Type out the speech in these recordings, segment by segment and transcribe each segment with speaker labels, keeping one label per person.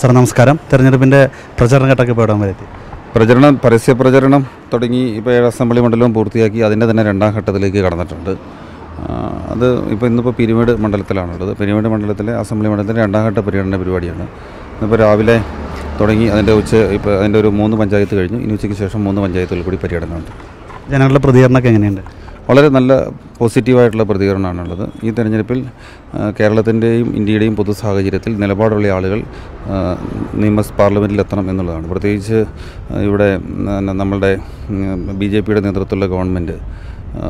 Speaker 1: sir നമസ്കാരം തെരഞ്ഞെടുപ്പിൻ്റെ പ്രചരണ ഘട്ടമൊക്കെ ഇപ്പോൾ ഇടാൻ വരെത്തി
Speaker 2: പ്രചരണം പരസ്യ പ്രചരണം തുടങ്ങി ഇപ്പോൾ ഏഴ് അസംബ്ലി മണ്ഡലവും പൂർത്തിയാക്കി അതിൻ്റെ തന്നെ രണ്ടാം ഘട്ടത്തിലേക്ക് കടന്നിട്ടുണ്ട് ആ, അത് ഇപ്പോൾ ഇന്നിപ്പോൾ പിരിമേട് മണ്ഡലത്തിലാണുള്ളത് പിരിമേട് മണ്ഡലത്തിലെ അസംബ്ലി മണ്ഡലത്തിലെ രണ്ടാം ഘട്ട പര്യടന പരിപാടിയാണ് ഇന്നിപ്പോൾ രാവിലെ തുടങ്ങി അതിൻ്റെ ഉച്ച ഇപ്പോൾ അതിൻ്റെ ഒരു മൂന്ന് പഞ്ചായത്ത് കഴിഞ്ഞു ഇനി ഉച്ചയ്ക്ക് ശേഷം മൂന്ന് പഞ്ചായത്തുകൾ കൂടി പര്യടനമുണ്ട്
Speaker 1: ജനങ്ങളുടെ പ്രതികരണമൊക്കെ എങ്ങനെയുണ്ട്
Speaker 2: വളരെ നല്ല പോസിറ്റീവായിട്ടുള്ള പ്രതികരണമാണുള്ളത് ഈ തെരഞ്ഞെടുപ്പിൽ ആ, കേരളത്തിൻ്റെയും ഇന്ത്യയുടെയും പൊതു സാഹചര്യത്തിൽ നിലപാടുള്ള ആളുകൾ ആ, നിയമ പാർലമെൻറ്റിൽ എത്തണം എന്നുള്ളതാണ് പ്രത്യേകിച്ച് ആ, ഇവിടെ ഉം, നമ്മളുടെ ബി ജെ പിയുടെ നേതൃത്വത്തിലുള്ള ഗവൺമെൻറ് ആ,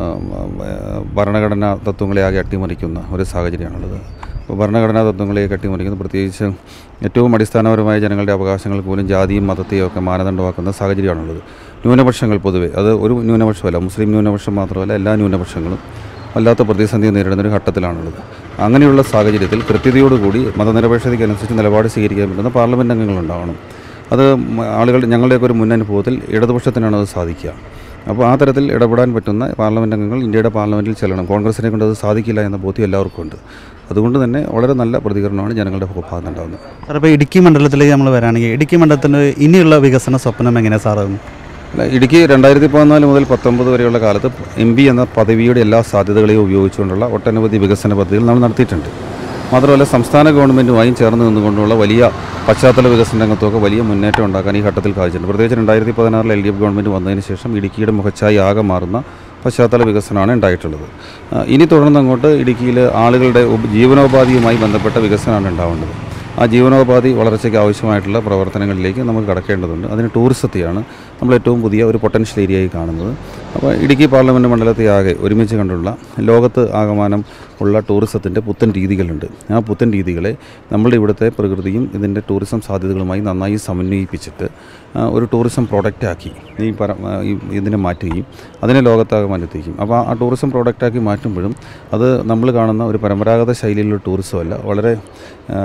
Speaker 2: ഭരണഘടനാ തത്വങ്ങളെ ആകെ അട്ടിമറിക്കുന്ന ഒരു സാഹചര്യമാണുള്ളത് അപ്പോൾ ഭരണഘടനാ തത്വങ്ങളെയൊക്കെ അട്ടിമറിക്കുന്ന പ്രത്യേകിച്ച് ഏറ്റവും അടിസ്ഥാനപരമായ ജനങ്ങളുടെ അവകാശങ്ങൾക്ക് പോലും ജാതിയും മതത്തെയും ഒക്കെ മാനദണ്ഡമാക്കുന്ന സാഹചര്യമാണുള്ളത് ന്യൂനപക്ഷങ്ങൾ പൊതുവെ അത് ഒരു ന്യൂനപക്ഷമല്ല മുസ്ലിം ന്യൂനപക്ഷം മാത്രമല്ല എല്ലാ ന്യൂനപക്ഷങ്ങളും വല്ലാത്ത പ്രതിസന്ധി നേരിടുന്ന ഒരു ഘട്ടത്തിലാണുള്ളത് അങ്ങനെയുള്ള സാഹചര്യത്തിൽ കൃത്യതയോടുകൂടി മതനിരപേക്ഷതയ്ക്കനുസരിച്ച് നിലപാട് സ്വീകരിക്കാൻ പറ്റുന്ന പാർലമെൻറ്റ് അംഗങ്ങളുണ്ടാവണം അത് മ- ആളുകൾ ഞങ്ങളുടെയൊക്കെ ഒരു മുന്നനുഭവത്തിൽ ഇടതുപക്ഷത്തിനാണ് അത് സാധിക്കുക അപ്പോൾ ആ തരത്തിൽ ഇടപെടാൻ പറ്റുന്ന പാർലമെൻറ്റ് അംഗങ്ങൾ ഇന്ത്യയുടെ പാർലമെൻറ്റിൽ ചെല്ലണം കോൺഗ്രസിനെ കൊണ്ട് അത് സാധിക്കില്ല എന്ന ബോധ്യം എല്ലാവർക്കും ഉണ്ട് അതുകൊണ്ട് തന്നെ വളരെ നല്ല പ്രതികരണമാണ് ജനങ്ങളുടെ ഭാഗത്ത് ഉണ്ടാകുന്നത്
Speaker 1: സാർ ഇപ്പോൾ ഇടുക്കി മണ്ഡലത്തിലേക്ക് നമ്മൾ വരാണെങ്കിൽ ഇടുക്കി മണ്ഡലത്തിൽ ഇനിയുള്ള വികസന സ്വപ്നം എങ്ങനെയാണ് സാർ
Speaker 2: അല്ല, ഇടുക്കി രണ്ടായിരത്തി പതിനാല് മുതൽ പത്തൊമ്പത് വരെയുള്ള കാലത്ത് എം പി എന്ന പദവിയുടെ എല്ലാ സാധ്യതകളെയും ഉപയോഗിച്ചുകൊണ്ടുള്ള ഒട്ടനവധി വികസന പദ്ധതികൾ നമ്മൾ നടത്തിയിട്ടുണ്ട് മാത്രമല്ല സംസ്ഥാന ഗവൺമെൻറ്റുമായും ചേർന്ന് നിന്നുകൊണ്ടുള്ള വലിയ പശ്ചാത്തല വികസന രംഗത്തൊക്കെ വലിയ മുന്നേറ്റം ഉണ്ടാക്കാൻ ഈ ഘട്ടത്തിൽ സാധിച്ചിട്ടുണ്ട് പ്രത്യേകിച്ച് രണ്ടായിരത്തി പതിനാറിൽ എൽ ഡി എഫ് ഗവൺമെൻറ് വന്നതിന് ശേഷം ഇടുക്കിയുടെ മുഖച്ഛായി ആകെ മാറുന്ന പശ്ചാത്തല വികസനമാണ് ഉണ്ടായിട്ടുള്ളത് ആ, ഇനി തുടർന്ന് അങ്ങോട്ട് ഇടുക്കിയിൽ ആളുകളുടെ ഉപ- ജീവനോപാധിയുമായി ബന്ധപ്പെട്ട വികസനമാണ് ഉണ്ടാവേണ്ടത് ആ ജീവനോപാധി വളർച്ചയ്ക്ക് ആവശ്യമായിട്ടുള്ള പ്രവർത്തനങ്ങളിലേക്ക് നമുക്ക് കടക്കേണ്ടതുണ്ട് അതിന് ടൂറിസത്തെയാണ് നമ്മൾ ഏറ്റവും പുതിയ ഒരു പൊട്ടൻഷ്യൽ ഏരിയയായി കാണുന്നത് അപ്പോൾ ഇടുക്കി പാർലമെൻറ്റ് മണ്ഡലത്തെ ആകെ ഒരുമിച്ച് കണ്ടുള്ള ലോകത്ത് ആകമാനം ഉള്ള ടൂറിസത്തിൻ്റെ പുത്തൻ രീതികളുണ്ട് ആ പുത്തൻ രീതികളെ നമ്മളുടെ ഇവിടുത്തെ പ്രകൃതിയും ഇതിൻ്റെ ടൂറിസം സാധ്യതകളുമായി നന്നായി സമന്വയിപ്പിച്ചിട്ട് ആ, ഒരു ടൂറിസം പ്രോഡക്റ്റാക്കി ഈ പര ആ, ഈ ഇതിനെ മാറ്റുകയും അതിനെ ലോകത്താകമാനം എത്തിക്കും അപ്പോൾ ആ ടൂറിസം പ്രോഡക്റ്റാക്കി മാറ്റുമ്പോഴും അത് നമ്മൾ കാണുന്ന ഒരു പരമ്പരാഗത ശൈലിയിലുള്ള ടൂറിസം അല്ല വളരെ ആ,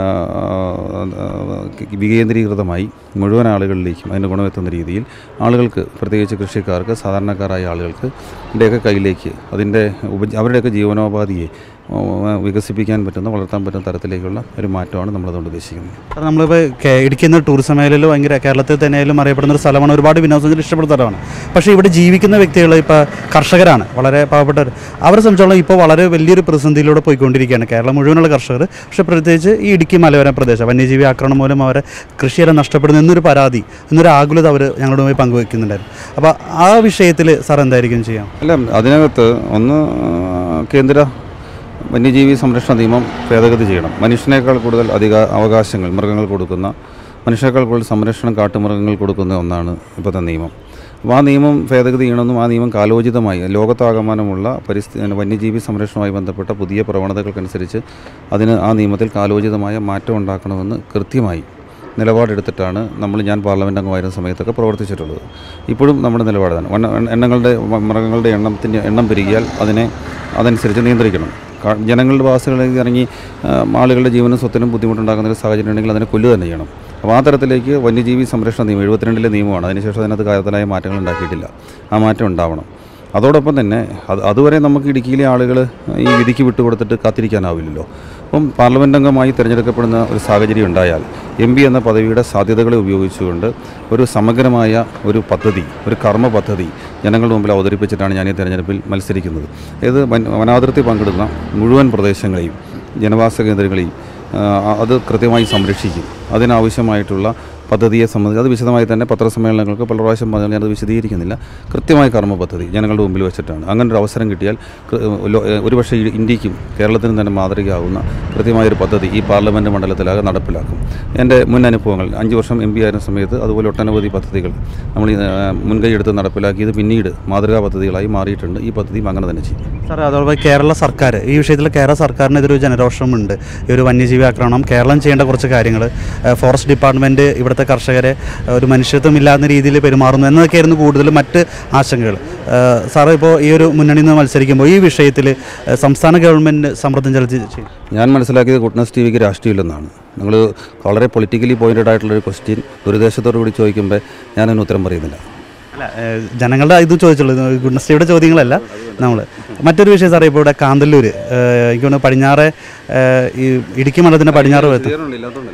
Speaker 2: ആ, വികേന്ദ്രീകൃതമായി മുഴുവൻ ആളുകളിലേക്കും അതിൻ്റെ ഗുണമെത്തുന്ന രീതിയിൽ ആളുകൾക്ക് പ്രത്യേകിച്ച് കൃഷിക്കാർക്ക് സാധാരണക്കാരായ ആളുകൾക്ക് ൻ്റെയൊക്കെ കയ്യിലേക്ക് അതിൻ്റെ ഉപ അവരുടെയൊക്കെ ജീവനോപാധിയെ ആ, വികസിപ്പിക്കാൻ പറ്റുന്ന വളർത്താൻ പറ്റുന്ന തരത്തിലേക്കുള്ള ഒരു മാറ്റമാണ് നമ്മളതുകൊണ്ട് ഉദ്ദേശിക്കുന്നത്
Speaker 1: സാർ നമ്മളിപ്പോൾ കേ- ഇടുക്കി എന്ന ടൂറിസം മേഖലയിൽ ഭയങ്കര കേരളത്തിൽ തന്നെയായാലും അറിയപ്പെടുന്ന ഒരു സ്ഥലമാണ് ഒരുപാട് വിനോദസഞ്ചാരം ഇഷ്ടപ്പെടുന്ന സ്ഥലമാണ് പക്ഷേ ഇവിടെ ജീവിക്കുന്ന വ്യക്തികൾ ഇപ്പോൾ കർഷകരാണ് വളരെ പാവപ്പെട്ടവർ അവരെ സംബന്ധിച്ചോളം ഇപ്പോൾ വളരെ വലിയൊരു പ്രതിസന്ധിയിലൂടെ പോയിക്കൊണ്ടിരിക്കുകയാണ് കേരളം മുഴുവനുള്ള കർഷകർ പക്ഷേ പ്രത്യേകിച്ച് ഈ ഇടുക്കി മലയോര പ്രദേശം വന്യജീവി ആക്രമണം മൂലം അവരെ കൃഷിയെല്ലാം നഷ്ടപ്പെടുന്നു എന്നൊരു പരാതി എന്നൊരു ആകുലത അവർ ഞങ്ങളുമായി പങ്കുവെക്കുന്നുണ്ടായിരുന്നു അപ്പോൾ ആ വിഷയത്തിൽ സാർ എന്തായിരിക്കും ചെയ്യാം
Speaker 2: അല്ല അതിനകത്ത് ഒന്ന് ആ, കേന്ദ്ര വന്യജീവി സംരക്ഷണ നിയമം ഭേദഗതി ചെയ്യണം മനുഷ്യനേക്കാൾ കൂടുതൽ അധിക അവകാശങ്ങൾ മൃഗങ്ങൾ കൊടുക്കുന്ന മനുഷ്യനേക്കാൾ കൂടുതൽ സംരക്ഷണം കാട്ടുമൃഗങ്ങൾ കൊടുക്കുന്ന ഒന്നാണ് ഇപ്പോഴത്തെ നിയമം അപ്പോൾ ആ നിയമം ഭേദഗതി ചെയ്യണമെന്നും ആ നിയമം കാലോചിതമായി ലോകത്താകമാനമുള്ള പരിസ്ഥിതി വന്യജീവി സംരക്ഷണവുമായി ബന്ധപ്പെട്ട പുതിയ പ്രവണതകൾക്കനുസരിച്ച് അതിന് ആ നിയമത്തിൽ കാലോചിതമായ മാറ്റം ഉണ്ടാക്കണമെന്ന് കൃത്യമായി നിലപാടെടുത്തിട്ടാണ് നമ്മൾ ഞാൻ പാർലമെൻറ്റ് അംഗമായിരുന്ന സമയത്തൊക്കെ പ്രവർത്തിച്ചിട്ടുള്ളത് ഇപ്പോഴും നമ്മുടെ നിലപാടാണ് വണ്ണ എണ്ണങ്ങളുടെ മ- മൃഗങ്ങളുടെ എണ്ണത്തിൻ്റെ എണ്ണം പെരുകിയാൽ അതിനെ അതനുസരിച്ച് നിയന്ത്രിക്കണം കാ- ജനങ്ങളുടെ വാസികളിലേക്ക് ഇറങ്ങി ആ, ആളുകളുടെ ജീവനും സ്വത്തിനും ബുദ്ധിമുട്ടുണ്ടാകുന്ന ഒരു സാഹചര്യം ഉണ്ടെങ്കിൽ അതിനെ കൊല്ലുക തന്നെ ചെയ്യണം അപ്പോൾ ആ തരത്തിലേക്ക് വന്യജീവി സംരക്ഷണ നിയമം എഴുപത്തിരണ്ടിലെ നിയമമാണ് അതിനുശേഷം അതിനകത്ത് കാര്യത്തിലായ മാറ്റങ്ങൾ ഉണ്ടാക്കിയിട്ടില്ല ആ മാറ്റം ഉണ്ടാവണം അതോടൊപ്പം തന്നെ അത് അതുവരെ നമുക്ക് ഇടുക്കിയിലെ ആളുകൾ ഈ വിധിക്ക് വിട്ടുകൊടുത്തിട്ട് കാത്തിരിക്കാനാവില്ലല്ലോ അപ്പം പാർലമെൻ്റ് അംഗമായി തിരഞ്ഞെടുക്കപ്പെടുന്ന ഒരു സാഹചര്യം ഉണ്ടായാൽ എം പി എന്ന പദവിയുടെ സാധ്യതകളെ ഉപയോഗിച്ചുകൊണ്ട് ഒരു സമഗ്രമായ ഒരു പദ്ധതി ഒരു കർമ്മ പദ്ധതി ജനങ്ങളുടെ മുമ്പിൽ അവതരിപ്പിച്ചിട്ടാണ് ഞാൻ ഈ തെരഞ്ഞെടുപ്പിൽ മത്സരിക്കുന്നത് ഏത് വൻ- വനാതിർത്തി പങ്കിടുന്ന മുഴുവൻ പ്രദേശങ്ങളെയും ജനവാസ കേന്ദ്രങ്ങളെയും ആ, അത് കൃത്യമായി സംരക്ഷിക്കും അതിനാവശ്യമായിട്ടുള്ള പദ്ധതിയെ സംബന്ധിച്ച് അത് വിശദമായി തന്നെ പത്രസമ്മേളനങ്ങൾക്ക് പല പ്രാവശ്യം പറഞ്ഞാൽ ഞാനത് വിശദീകരിക്കുന്നില്ല കൃത്യമായ കർമ്മ പദ്ധതി ജനങ്ങളുടെ മുമ്പിൽ വെച്ചിട്ടാണ് അങ്ങനെ ഒരു അവസരം കിട്ടിയാൽ കൃ- ലോ- ഒരുപക്ഷെ ഈ ഇന്ത്യക്കും കേരളത്തിനും തന്നെ മാതൃകയാവുന്ന കൃത്യമായൊരു പദ്ധതി ഈ പാർലമെൻറ്റ് മണ്ഡലത്തിലാകെ നടപ്പിലാക്കും എൻ്റെ മുൻ അനുഭവങ്ങൾ അഞ്ച് വർഷം എം പി ആയിരുന്ന സമയത്ത് അതുപോലെ ഒട്ടനവധി പദ്ധതികൾ നമ്മൾ ഈ, ആ, മുൻകൈ എടുത്ത് നടപ്പിലാക്കിയത് പിന്നീട് മാതൃകാ പദ്ധതികളായി മാറിയിട്ടുണ്ട് ഈ പദ്ധതിയും അങ്ങനെ തന്നെ ചെയ്യും
Speaker 1: സാർ അതോടൊപ്പം കേരള സർക്കാർ ഈ വിഷയത്തിൽ കേരള സർക്കാരിനെതിരെ ഒരു ജനരോഷമുണ്ട് ഈ ഒരു വന്യജീവി ആക്രമണം കേരളം ചെയ്യേണ്ട കുറച്ച് കാര്യങ്ങൾ ഫോറസ്റ്റ് ഡിപ്പാർട്ട്മെൻറ്റ് ഇവിടുത്തെ കർഷകരെ ഏഹ്, ഒരു മനുഷ്യത്വം ഇല്ലാത്ത രീതിയിൽ പെരുമാറുന്നു എന്നതൊക്കെയായിരുന്നു കൂടുതലും മറ്റ് ആശങ്കകൾ സാറ് ഇപ്പോൾ ഈ ഒരു മുന്നണിയിൽ നിന്ന് മത്സരിക്കുമ്പോൾ ഈ വിഷയത്തിൽ ഏഹ്, സംസ്ഥാന ഗവൺമെൻറ് സമ്മർദ്ദം ചെലുത്തി ചെയ്യും
Speaker 2: ഞാൻ മനസ്സിലാക്കിയത് ഗുഡ്നസ് ടി വിക്ക് രാഷ്ട്രീയമില്ലെന്നാണ് നിങ്ങൾ വളരെ പൊളിറ്റിക്കലി പോയിൻറ്റഡ് ആയിട്ടുള്ളൊരു ക്വസ്റ്റ്യൻ ദുരുദ്ദേശത്തോടു കൂടി ചോദിക്കുമ്പോൾ ഞാനതിന് ഉത്തരം പറയുന്നില്ല
Speaker 1: അല്ല ഏഹ്, ജനങ്ങളുടെ ഇത് ചോദിച്ചുള്ളൂ ഗുണശ്രീയുടെ ചോദ്യങ്ങളല്ല നമ്മൾ മറ്റൊരു വിഷയം സാറേ ഇപ്പോൾ ഇവിടെ കാന്തല്ലൂർ എനിക്ക് തോന്നുന്നു പടിഞ്ഞാറ് ഏഹ്, ഈ ഇടുക്കി മണ്ഡലത്തിൻ്റെ പടിഞ്ഞാറ് ഭാഗത്ത്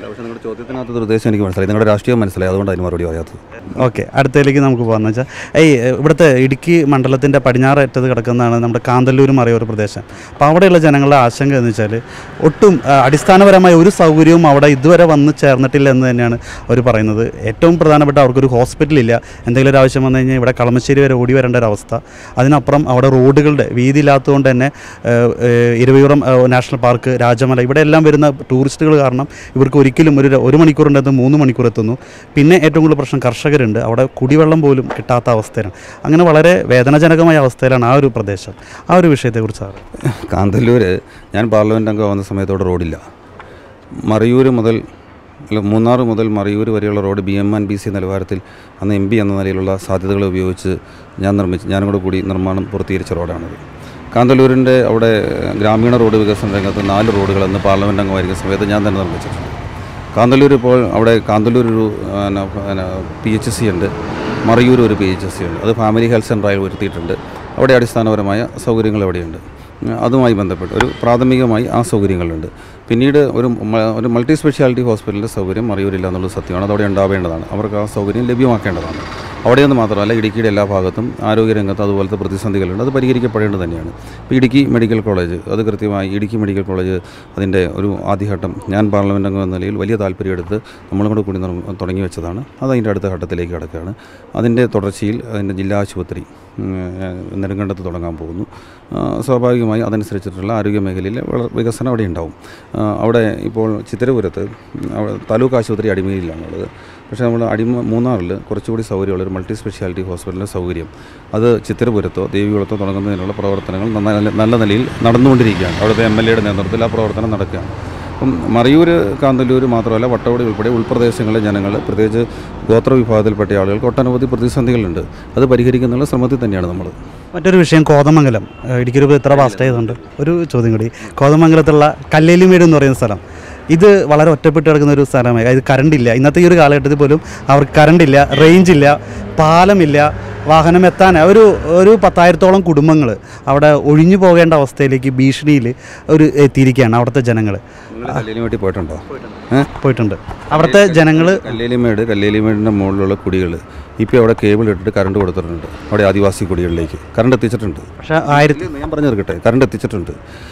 Speaker 2: ചോദ്യത്തിനകത്ത് ഉദ്ദേശം എനിക്ക് മനസ്സിലായി നിങ്ങളുടെ രാഷ്ട്രീയം മനസ്സിലായി അതുകൊണ്ട് അതിന് മറുപടി പറയാത്തത്
Speaker 1: ഓക്കെ അടുത്തതിലേക്ക് നമുക്ക് പോകാമെന്ന് വെച്ചാൽ ഈ ഇവിടുത്തെ ഇടുക്കി മണ്ഡലത്തിൻ്റെ പടിഞ്ഞാററ്റത്ത് കിടക്കുന്നതാണ് നമ്മുടെ കാന്തല്ലൂർ മറയൂർ പ്രദേശം അപ്പോൾ അവിടെയുള്ള ജനങ്ങളുടെ ആശങ്ക എന്ന് വെച്ചാൽ ഒട്ടും ആ, അടിസ്ഥാനപരമായ ഒരു സൗകര്യവും അവിടെ ഇതുവരെ വന്ന് ചേർന്നിട്ടില്ല എന്ന് തന്നെയാണ് അവർ പറയുന്നത് ഏറ്റവും പ്രധാനപ്പെട്ട അവർക്കൊരു ഹോസ്പിറ്റലില്ല എന്തെങ്കിലും ഒരു ആവശ്യം വന്നു കഴിഞ്ഞാൽ ഇവിടെ കളമശ്ശേരി വരെ ഓടി വരേണ്ട ഒരു അവസ്ഥ അതിനപ്പുറം അവിടെ റോഡുകളുടെ വീതി ഇല്ലാത്തതുകൊണ്ട് തന്നെ ഏഹ്, ഏഹ്, ഇരവിപുറം ഏഹ്, നാഷണൽ പാർക്ക് രാജമല ഇവിടെ എല്ലാം വരുന്ന ടൂറിസ്റ്റുകൾ കാരണം ഇവർക്ക് ഒരിക്കലും ഒരു ഒരു മണിക്കൂറിൻ്റെ മൂന്ന് മണിക്കൂർ എത്തുന്നു പിന്നെ ഏറ്റവും കൂടുതൽ പ്രശ്നം കർഷകരുണ്ട് അവിടെ കുടിവെള്ളം പോലും കിട്ടാത്ത അവസ്ഥയിലാണ് അങ്ങനെ വളരെ വേദനാജനകമായ അവസ്ഥയിലാണ് ആ ഒരു പ്രദേശം ആ ഒരു വിഷയത്തെക്കുറിച്ച് സാർ
Speaker 2: കാന്തല്ലൂർ ഞാൻ പാർലമെൻറ്റ് അംഗം വന്ന സമയത്തോടെ റോഡില്ല മറയൂർ മുതൽ അല്ല മൂന്നാർ മുതൽ മറയൂർ വരെയുള്ള road B M and B C നിലവാരത്തിൽ അന്ന് എം പി എന്ന നിലയിലുള്ള സാധ്യതകൾ ഉപയോഗിച്ച് ഞാൻ നിർമ്മിച്ച് ഞാനും കൂടെ കൂടി നിർമ്മാണം പൂർത്തീകരിച്ച റോഡാണത് കാന്തല്ലൂരിൻ്റെ അവിടെ ഗ്രാമീണ റോഡ് വികസന രംഗത്ത് നാല് റോഡുകൾ അന്ന് പാർലമെൻറ്റ് അംഗമായിരിക്കുന്ന സമയത്ത് ഞാൻ തന്നെ നിർമ്മിച്ചിട്ടുണ്ട് കാന്തല്ലൂർ ഇപ്പോൾ അവിടെ കാന്തല്ലൂർ ഒരു പി എച്ച് സി ഉണ്ട് മറയൂർ ഒരു പി എച്ച് സി ഉണ്ട് അത് ഫാമിലി ഹെൽത്ത് സെൻ്ററായി ഉയർത്തിയിട്ടുണ്ട് അവിടെ അടിസ്ഥാനപരമായ സൗകര്യങ്ങൾ അവിടെയുണ്ട് ഉം, അതുമായി ബന്ധപ്പെട്ട് ഒരു പ്രാഥമികമായി ആ സൗകര്യങ്ങളുണ്ട് പിന്നീട് ഒരു മ- ഒരു മൾട്ടി സ്പെഷ്യാലിറ്റി ഹോസ്പിറ്റലിൻ്റെ സൗകര്യം മറയൂരില്ല എന്നുള്ളത് സത്യമാണ് അതവിടെ ഉണ്ടാവേണ്ടതാണ് അവർക്ക് ആ സൗകര്യം ലഭ്യമാക്കേണ്ടതാണ് അവിടെയെന്ന് മാത്രമല്ല ഇടുക്കിയുടെ എല്ലാ ഭാഗത്തും ആരോഗ്യരംഗത്ത് അതുപോലത്തെ പ്രതിസന്ധികളുണ്ട് അത് പരിഹരിക്കപ്പെടേണ്ടത് തന്നെയാണ് ഇപ്പോൾ ഇടുക്കി മെഡിക്കൽ കോളേജ് അത് കൃത്യമായി ഇടുക്കി മെഡിക്കൽ കോളേജ് അതിൻ്റെ ഒരു ആദ്യഘട്ടം ഞാൻ പാർലമെൻറ്റ് അംഗം എന്ന നിലയിൽ വലിയ താല്പര്യമെടുത്ത് നമ്മളും കൂടെ കൂടി നിർമ്മ- തുടങ്ങി വെച്ചതാണ് അത് അതിൻ്റെ അടുത്ത ഘട്ടത്തിലേക്ക് കിടക്കുകയാണ് അതിൻ്റെ തുടർച്ചയിൽ അതിൻ്റെ ജില്ലാ ആശുപത്രി ഉം, ഏഹ്, നെടുങ്കണ്ടത്ത് തുടങ്ങാൻ പോകുന്നു ആ, സ്വാഭാവികമായി അതനുസരിച്ചിട്ടുള്ള ആരോഗ്യ മേഖലയിലെ വളർ വികസനം അവിടെ ഉണ്ടാവും ആ, അവിടെ ഇപ്പോൾ ചിത്തിരപുരത്ത് ഉം, അവിടെ താലൂക്ക് ആശുപത്രി അടിമയിലാണുള്ളത് പക്ഷേ നമ്മൾ അടിമ മൂന്നാറിൽ കുറച്ചുകൂടി സൗകര്യമുള്ള ഒരു മൾട്ടി സ്പെഷ്യാലിറ്റി ഹോസ്പിറ്റലിൻ്റെ സൗകര്യം അത് ചിത്തിരപുരത്തോ ദേവികുളത്തോ തുടങ്ങുന്നതിനുള്ള പ്രവർത്തനങ്ങൾ നന്നായി നല്ല- നല്ല നിലയിൽ നടന്നുകൊണ്ടിരിക്കുകയാണ് അവിടുത്തെ എം എൽ എയുടെ നേതൃത്വത്തിൽ ആ പ്രവർത്തനം നടക്കുകയാണ് അപ്പം മറയൂർ കാന്തല്ലൂർ മാത്രമല്ല വട്ടവടി ഉൾപ്പെടെ ഉൾപ്രദേശങ്ങളിലെ ജനങ്ങൾ പ്രത്യേകിച്ച് ഗോത്ര വിഭാഗത്തിൽപ്പെട്ട ആളുകൾക്ക് ഒട്ടനവധി പ്രതിസന്ധികളുണ്ട് അത് പരിഹരിക്കുന്നതിനുള്ള ശ്രമത്തിൽ തന്നെയാണ് നമ്മൾ
Speaker 1: മറ്റൊരു വിഷയം കോതമംഗലം ഏഹ് ഇടുക്കി ഇത്ര പാസ്റ്റ് ആയതുകൊണ്ട് ഒരു ചോദ്യം കൂടി കോതമംഗലത്തുള്ള കല്ലേലിമേട് എന്ന് പറയുന്ന സ്ഥലം ഇത് വളരെ ഒറ്റപ്പെട്ട് കിടക്കുന്ന ഒരു സ്ഥലമായി അതായത് കറണ്ട് ഇല്ല ഇന്നത്തെ ഈ ഒരു കാലഘട്ടത്തിൽ പോലും അവർക്ക് കറണ്ട് ഇല്ല റേഞ്ച് ഇല്ല പാലമില്ല വാഹനം എത്താൻ ഒരു ഒരു പത്തായിരത്തോളം കുടുംബങ്ങൾ അവിടെ ഒഴിഞ്ഞു പോകേണ്ട അവസ്ഥയിലേക്ക് ഭീഷണിയിൽ ഒരു എത്തിയിരിക്കുകയാണ് അവിടുത്തെ ജനങ്ങൾ
Speaker 2: നിങ്ങൾ കല്ലേലിമേട്ടിൽ പോയിട്ടുണ്ടോ ഏഹ്
Speaker 1: പോയിട്ടുണ്ട് അവിടുത്തെ ജനങ്ങൾ
Speaker 2: കല്ലേലിമേട് കല്ലേലിമേടിൻ്റെ മുകളിലുള്ള കുടികൾ ഇപ്പോൾ അവിടെ കേബിൾ ഇട്ടിട്ട് കറണ്ട് കൊടുത്തിട്ടുണ്ട് അവിടെ ആദിവാസി കുടികളിലേക്ക് കറണ്ട് എത്തിച്ചിട്ടുണ്ട്
Speaker 1: പക്ഷേ ആയിരത്തി
Speaker 2: ഇല്ല, ഞാൻ പറഞ്ഞു തീർക്കട്ടെ കറണ്ട് എത്തിച്ചിട്ടുണ്ട്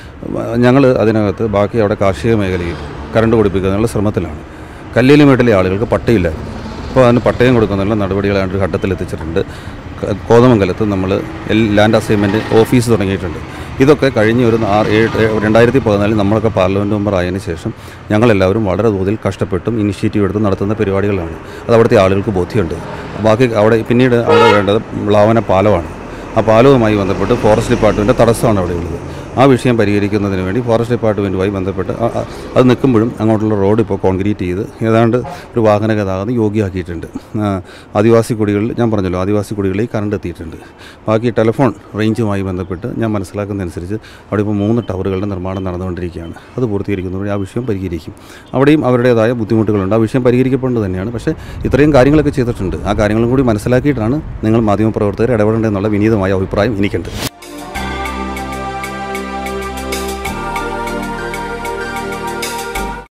Speaker 2: ഞങ്ങൾ അതിനകത്ത് ബാക്കി അവിടെ കാർഷിക മേഖലയിൽ കറണ്ട് കൊടുപ്പിക്കുന്നതിനുള്ള ശ്രമത്തിലാണ് കല്ലേലിമേട്ടിലെ ആളുകൾക്ക് പട്ടയില്ലായിരുന്നു അപ്പോൾ അതിന് പട്ടയം കൊടുക്കുന്നതിനുള്ള നടപടികൾ ഒരു ഘട്ടത്തിൽ എത്തിച്ചിട്ടുണ്ട് ക- കോതമംഗലത്ത് നമ്മൾ എൽ ലാൻഡ് അസൈൻമെൻറ്റ് ഓഫീസ് തുടങ്ങിയിട്ടുണ്ട് ഇതൊക്കെ കഴിഞ്ഞ ഒരു ആറ് ഏഴ് ഏ- രണ്ടായിരത്തി പതിനാലിൽ നമ്മളൊക്കെ പാർലമെൻറ്റ് മെമ്പർ ആയതിനു ശേഷം ഞങ്ങളെല്ലാവരും വളരെ തോതിൽ കഷ്ടപ്പെട്ടും ഇനിഷ്യേറ്റീവ് എടുത്ത് നടത്തുന്ന പരിപാടികളാണ് അത് അവിടുത്തെ ആളുകൾക്ക് ബോധ്യമുണ്ട് ബാക്കി അവിടെ പിന്നീട് അവിടെ വേണ്ടത് മ്ലാവന പാലമാണ് ആ പാലവുമായി ബന്ധപ്പെട്ട് ഫോറസ്റ്റ് ഡിപ്പാർട്ട്മെൻറ്റ് തടസ്സമാണ് അവിടെ ഉള്ളത് ആ വിഷയം പരിഹരിക്കുന്നതിന് വേണ്ടി ഫോറസ്റ്റ് ഡിപ്പാർട്ട്മെൻറ്റുമായി ബന്ധപ്പെട്ട് ആ- ആ- അത് നിൽക്കുമ്പോഴും അങ്ങോട്ടുള്ള റോഡ് ഇപ്പോൾ കോൺക്രീറ്റ് ചെയ്ത് ഏതാണ്ട് ഒരു വാഹന ഗതാഗതം യോഗ്യമാക്കിയിട്ടുണ്ട് ആ, ആദിവാസി കുടികളിൽ ഞാൻ പറഞ്ഞല്ലോ ആദിവാസി കുടികളിൽ കറണ്ട് എത്തിയിട്ടുണ്ട് ബാക്കി ടെലിഫോൺ റേഞ്ചുമായി ബന്ധപ്പെട്ട് ഞാൻ മനസ്സിലാക്കുന്നതനുസരിച്ച് അവിടെ ഇപ്പോൾ മൂന്ന് ടവറുകളുടെ നിർമ്മാണം നടന്നുകൊണ്ടിരിക്കുകയാണ് അത് പൂർത്തീകരിക്കുന്നതോടെ ആ വിഷയം പരിഹരിക്കും അവിടെയും അവരുടേതായ ബുദ്ധിമുട്ടുകളുണ്ട് ആ വിഷയം പരിഹരിക്കപ്പെടേണ്ടത് തന്നെയാണ് പക്ഷേ ഇത്രയും കാര്യങ്ങളൊക്കെ ചെയ്തിട്ടുണ്ട് ആ കാര്യങ്ങളും കൂടി മനസ്സിലാക്കിയിട്ടാണ് നിങ്ങൾ മാധ്യമപ്രവർത്തകർ ഇടപെടേണ്ടതെന്നുള്ള വിനീതമായ അഭിപ്രായം എനിക്കുണ്ട്